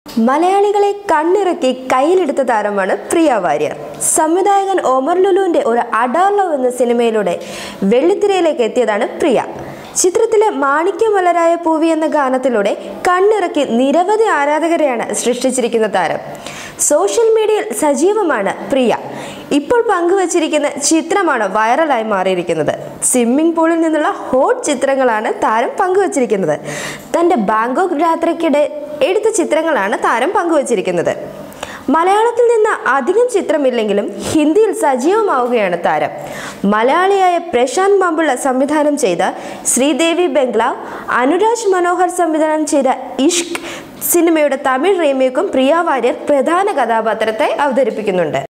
മലയാളികളെ കണ്ണിറക്കി കയ്യിലെടുത്ത താരമാണ് പ്രിയ വാര്യർ സംവിധായകൻ ഒമർ ലുലുവിന്റെ ഒരു അഡാർലോ എന്ന സിനിമയിലൂടെ വെള്ളിത്തിരയിലേക്ക് എത്തിയതാണ് പ്രിയ ചിത്രത്തിലെ മാണിക്യമലരായ പൂവി എന്ന ഗാനത്തിലൂടെ കണ്ണിറക്കി നിരവധി ആരാധകരെയാണ് സൃഷ്ടിച്ചിരിക്കുന്ന താരം സോഷ്യൽ മീഡിയയിൽ സജീവമാണ് പ്രിയ ഇപ്പോൾ പങ്കുവച്ചിരിക്കുന്ന ചിത്രമാണ് വൈറലായി മാറിയിരിക്കുന്നത് സ്വിമ്മിംഗ് പൂളിൽ നിന്നുള്ള ഹോട്ട് ചിത്രങ്ങളാണ് താരം പങ്കുവച്ചിരിക്കുന്നത് തൻ്റെ ബാങ്കോക്ക് യാത്രയ്ക്കിടെ എടുത്ത ചിത്രങ്ങളാണ് താരം പങ്കുവച്ചിരിക്കുന്നത് മലയാളത്തിൽ നിന്ന് അധികം ചിത്രമില്ലെങ്കിലും ഹിന്ദിയിൽ സജീവമാവുകയാണ് താരം മലയാളിയായ പ്രശാന്ത് മാമ്പുള്ള സംവിധാനം ചെയ്ത ശ്രീദേവി ബംഗ്ലാവ് അനുരാജ് മനോഹർ സംവിധാനം ചെയ്ത ഇഷ്ക് സിനിമയുടെ തമിഴ് റീമേക്കും പ്രിയ വാര്യർ പ്രധാന കഥാപാത്രത്തെ അവതരിപ്പിക്കുന്നുണ്ട്